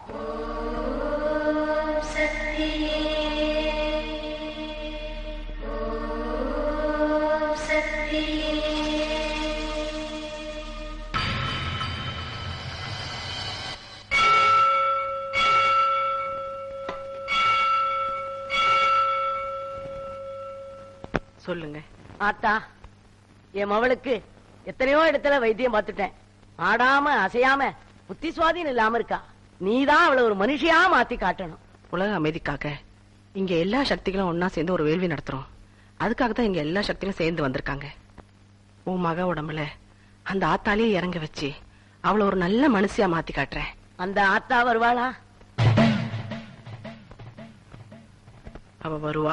சொல்லுங்க ஆத்தா என் மவளுக்கு எத்தனையோ இடத்துல வைத்தியம் பார்த்துட்டேன் ஆடாம அசையாம புத்தி சுவாதீனம் இல்லாம இருக்கா நீதான் அவளை ஒரு மனுஷியா மாத்தி காட்டணும் உலக அமைதிக்காக இங்க எல்லா சக்திகளும் ஒன்னா சேர்ந்து ஒரு வேள்வி நடத்துறோம் அதுக்காக தான் இங்க எல்லா சக்திகளும் சேர்ந்து வந்திருக்காங்க உன் மக உடம்புல அந்த ஆத்தாலேயே இறங்க வச்சு அவளை ஒரு நல்ல மனுஷியா மாத்தி காட்டுறேன் அந்த ஆத்தா வருவாளா அவ வருவா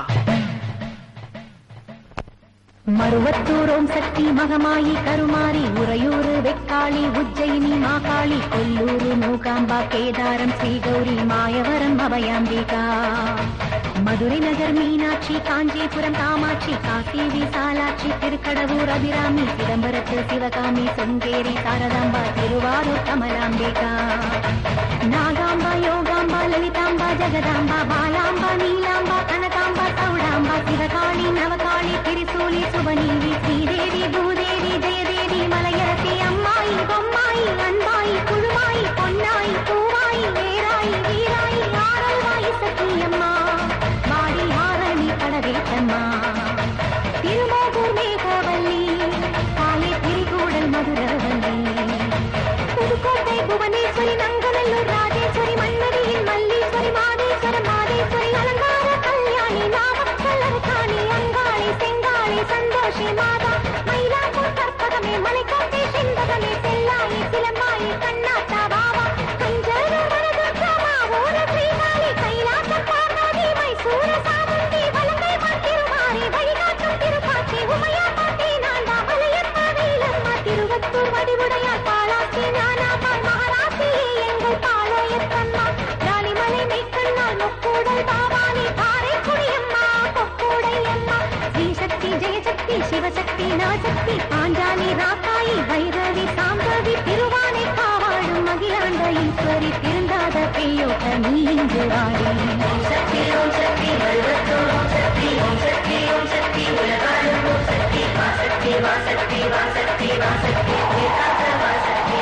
மருவத்தூரோம் சக்தி மகமாயி கருமாரி உறையூரு வெக்காளி உஜ்ஜயினி மாகாளி கொல்லூரு மூகாம்பா கேதாரம் ஸ்ரீகௌரி மாயவரம் அபயாம்பிகா மதுரை நகர் மீனாட்சி காஞ்சிபுரம் காமாட்சி காசி விசாலாட்சி திருக்கடவூர் அபிராமி சிதம்பரத்து சிவகாமி செங்கேரி சாரதாம்பா திருவாரூர் கமலாம்பிகா நாகாம்பா யோகாம்பா லலிதாம்பா ஜெகதாம்பா பாலாம்பா நீலாம்பா கனகாம்பா சௌடாம்பா சிவகாளி நவகாளி திரிசூலி சுபநீவி ஸ்ரீதேவி பூதேவி ஜெயதேவி மலையரசி அம்மாயி பொம்மாயி அன்பாயி குழுவாயி பொன்னாயி பூவாயி வேராயி வீராயி ஆரல்வாயி சத்தியம்மா வாடி ஆரணி கடவேட்டம்மா திருமோகூர் மேகவல்லி காலை திரிகூடல் மதுரவல்லி புதுக்கோட்டை புவனேஸ்வரி நங்கநல்லூர் ராஜேஸ்வரி மன்மதியின் மல்லீஸ்வரி மாதேஸ்வர மாதேஸ்வரி அலங்கார கல்யாணி நாமக்கல்லர் காணி அங்காளி செங்காளி சந்தோஷி மாதா மயிலாப்பூர் கற்பகமே மலைக்கோட்டை செண்பகமே செல்லாயி சிலம்பாயி கண்ணாத்தா பாவா கஞ்சர வரதுர்கமா ஓர ஸ்ரீகாளி கைலாசம் பார்வதி மைசூர சாமுண்டி வலங்கை மாத்திருமாறி வழிகாட்டும் திருப்பாச்சி உமையா பாட்டி நான்தா வலையப்பா வேலம்மா திருவத்தூர் வடிவுடையார் பாலாசி ஞானாபால் மகாராசியே எங்கள் பாளையத்தம்மா ராணிமலை மெய்க்கண்ணால் முக்கூடல் பாவானி காரைக்குடியம்மா கொக்கூடையம்மா ஸ்ரீசக்தி ஜெயசக்தி சிவசக்தி நவசக்தி பாஞ்சாலி ராக்காயி வைரவி சாம்பவி திருவானை காவாழும் மகிழாண்ட ஈஸ்வரி திருந்தாத பெய்யோட்ட நீ இங்கு வாடி சக்தி ஓம் சக்தி வல்வத்தூர் ஓம் சக்தி ஓம் சக்தி ஓம் சக்தி உலகாளும் ஓம் சக்தி வா சக்தி வா சக்தி வா சக்தி வா சக்தி ஏகாந்த வா சக்தி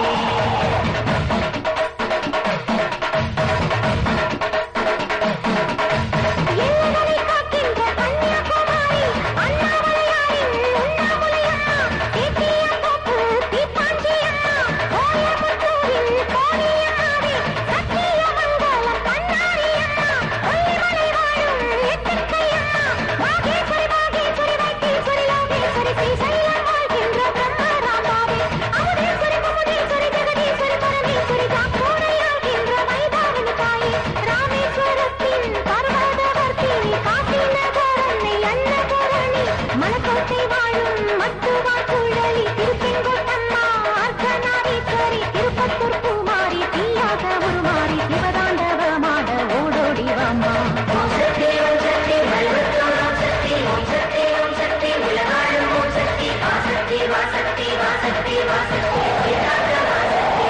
எல்லைகளை காக்கின்ற கன்னியாகுமரி அண்ணாமலையாரின் உண்ணாமுலையம்மா தேத்தியத்தோப்பு தீப்பாஞ்சியம்மா கோயம்புத்தூரில் கோடியம்மாவே சத்தியமங்கலம் பண்ணாரியம்மா கொல்லிமலை வாழும் எத்திக்கையம்மா மாகேஸ்வரி மாகேஸ்வரி வைத்தீஸ்வரி லோகேஸ்வரி ஸ்ரீசைலம் வாழ்கின்ற பிரம்மராமாவே அமுதேஸ்வரி முமுதேஸ்வரி ஜெகதீஸ்வரி பரமேஸ்வரி தாக்கூரையாகின்ற வைதாவினி தாயே ராமேஸ்வரத்தின் பர்வதவர்த்தினி காசி நகரன்னை அன்னபூரணி மலக்கோட்டை வாழும் மத்துவா குழலி திருச்செங்கோட்டம்மா அர்த்தநாரீஸ்வரி திருப்பத்தூர் பூமாரி தீயாக உருமாறி சிவதாண்டவமாட ஓடோடி வாமா ஓம் சக்தி ஓம் சக்தி வல்வத்தூர் ஓம் சக்தி ஓம் சக்தி ஓம் சக்தி உலகாளும் ஓம் சக்தி வா சக்தி வா சக்தி வா சக்தி வா சக்தி வேதாந்த வா சக்தி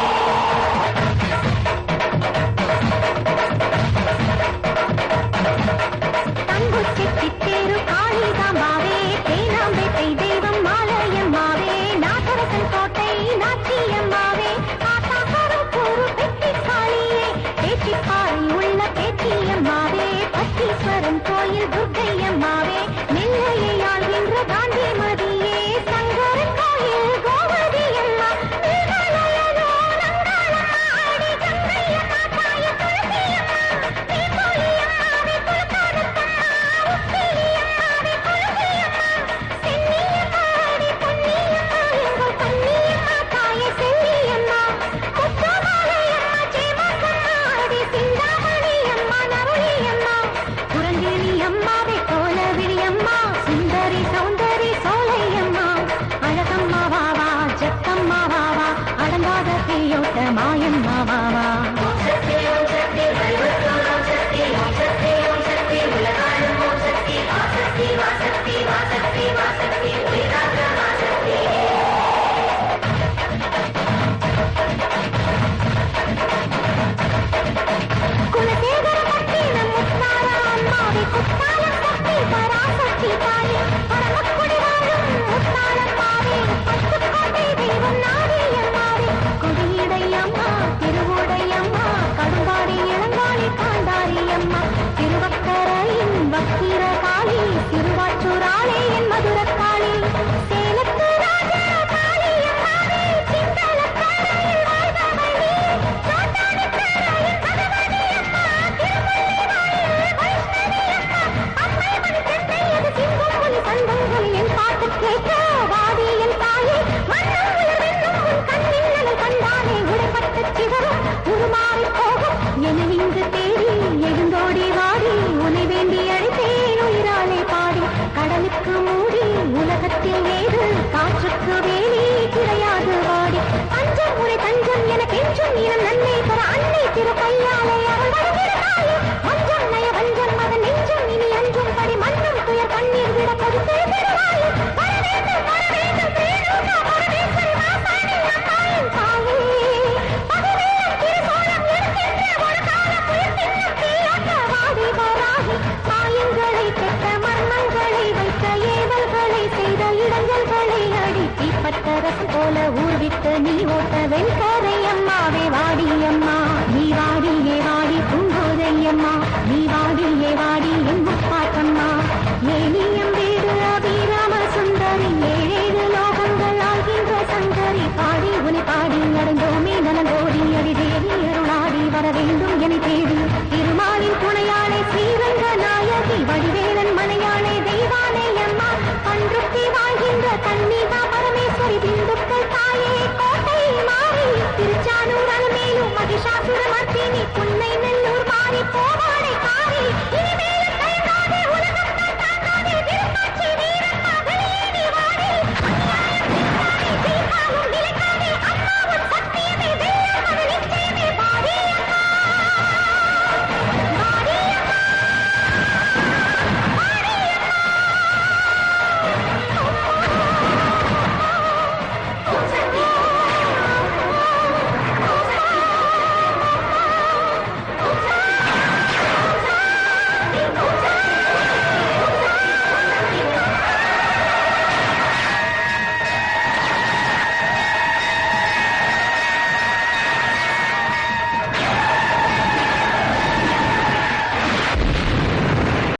தங்குச்சி சித்தேரு காளிதாம்பாவே தேனாம்பேட்டை தெய்வம் மாலையம்மாவே நாகரசன் கோட்டை நாச்சியம்மாவே ஆத்தாக்கரும் பெட்டி காளியே பேச்சிப்பாறை உள்ள பேச்சியம்மாவே பட்டீஸ்வரன் கோயில் துர்க்கையம்மாவே நெல்லையை ஆள்கின்ற காந்திமதியே சங்கரன் கோயில் கோவதியம்மா மேகாலயனோ நங்காளம்மா ஆடி கங்கையம்மா தாய துளசியம்மா வேப்போலியம்மாவே குலகாரத்தம்மா உப்பிலியம்மாவே குலசியம்மா சென்னியம்மாடி பொன்னியம்மா எங்கள் கன்னியம்மா தாய செல்லியம்மா முத்துமாலையம்மா சேமக்கம்மா ஆடி சிந்தாமணியம்மா நருளியம்மா குரங்கிணி அம்மாவே கோலவிழி அம்மா சுந்தரி சௌந்தரி சோலையம்மா அழகம்மா வாவா ஜக்கம்மா வாவா அடங்காத பேயோட்ட மாயம்மா வாவா திரு கையாலே அருள்வருகிறாயே மஞ்சம் நய வஞ்சம் அதன் நெஞ்சம் இனி அஞ்சும் படி மண்ணும் துயர் கண்ணீர் விட கொடுத்து திருவாயே வர வேண்டும் வர வேண்டும் தேனூரா பரமேஸ்வரி வாசாணி அம்மாயின் தாயே பகவேல் திருசோழம் எடுக்கின்ற ஒரு காலம் உயிர் தின்னும் தீயாட்ட வாடி வராகி மாயங்களை கெட்ட மர்மங்களை வைத்த ஏவல்களை செய்த இடங்கல்களை அடி தீப்பட்ட ரசம் போல ஊர்வித்து நீ ஓட்ட வெண்கரை அம்மாவே வாடி அம்மா நீ வாடியே வாடி பூங்கோதை அம்மா நீ வாடியே வாடி என் முப்பாட்டம்மா ஏனி